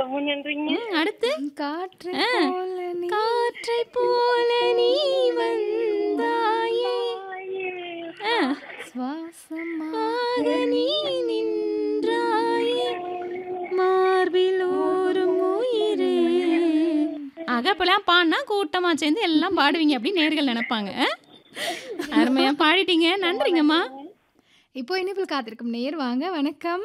ரொம்ப நன்றிங்க ம், அடுத்து காற்று ஆ. போல நீ காற்றை போல நீ வந்தாயே ஆ. சுவாசமா ஆக நீ நின்றாயே மார்பில் ஊறும் உயிரே அகப்பெல்லாம் பாடினா கூட்டமா சேர்ந்து எல்லாம் பாடுவீங்க அப்படின்னு நேர்கள் நினைப்பாங்க ஆ? அருமையா பாடிட்டீங்க நன்றிங்கம்மா இப்போ இனிப்பில் காத்திருக்கும் நேர் வாங்க வணக்கம்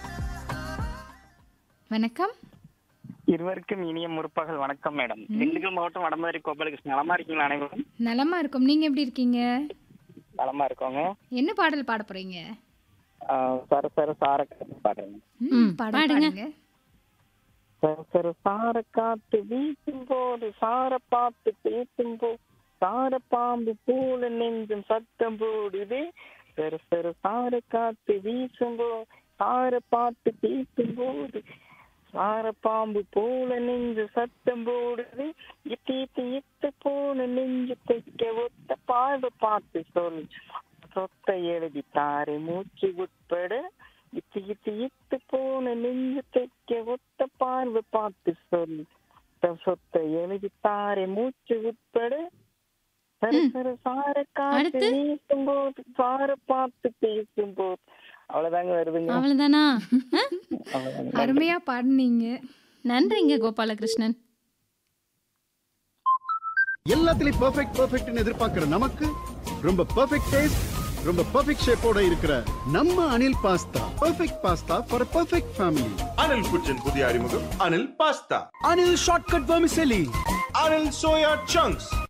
வணக்கம் இருவருக்கும் இனிய முற்பகல் வணக்கம் மேடம் திண்டுக்கல் மாவட்டம் வடமதுரை கோபாலகிருஷ்ணன் நலமா இருக்கீங்களா அனைவரும் நலமா இருக்கும் நீங்க எப்படி இருக்கீங்க நலமா இருக்கோங்க என்ன பாடல் பாட போறீங்க ஆஹ் சர சர சார காத்து பாடுறேங்க ம், ம், பாடல் பாடுங்க. பாடுங்க சர சர சார காத்து வீசும் போது சார பார்த்து பேசும் போது சார பாம்பு போல நெஞ்சும் சத்தம் போடுது சர சர சார காத்து வீசும் போது சார பார்த்து பேசும் போது சார பாம்பு போல நெஞ்சு சத்தம் போடுது இத்தி இத்தி இத்து போன நெஞ்சு தைக்க ஒத்த பார்வை பார்த்து சொல் சொத்தை எழுதி தாரை மூச்சு உட்பட இத்து இத்து இத்து போன நெஞ்சு தைக்க ஒத்த பார்வை பார்த்து சொல் தன் சொத்தை எழுதி தாரை மூச்சு உட்பட சர சர சார காத்து அடுத்து? வீசும் போது சார பார்த்து பேசும் போது அவ்வளவுதாங்க வருதுங்க அவ்வளவுதானா ஆ? அவ்வளவுதாங்க. அருமையா பாடுனீங்க நன்றிங்க கோபாலகிருஷ்ணன் எல்லாத்துலயும் பெர்ஃபெக்ட் பெர்ஃபெக்ட்னு எதிர்பார்க்கிற நமக்கு ரொம்ப பெர்ஃபெக்ட் டேஸ்ட் ரொம்ப பெர்ஃபெக்ட் ஷேப்போட இருக்கிற நம்ம Anil pasta perfect pasta for perfect family Anil kitchen புதிய அறிமுகம் Anil pasta Anil shortcut vermicelli Anil soya chunks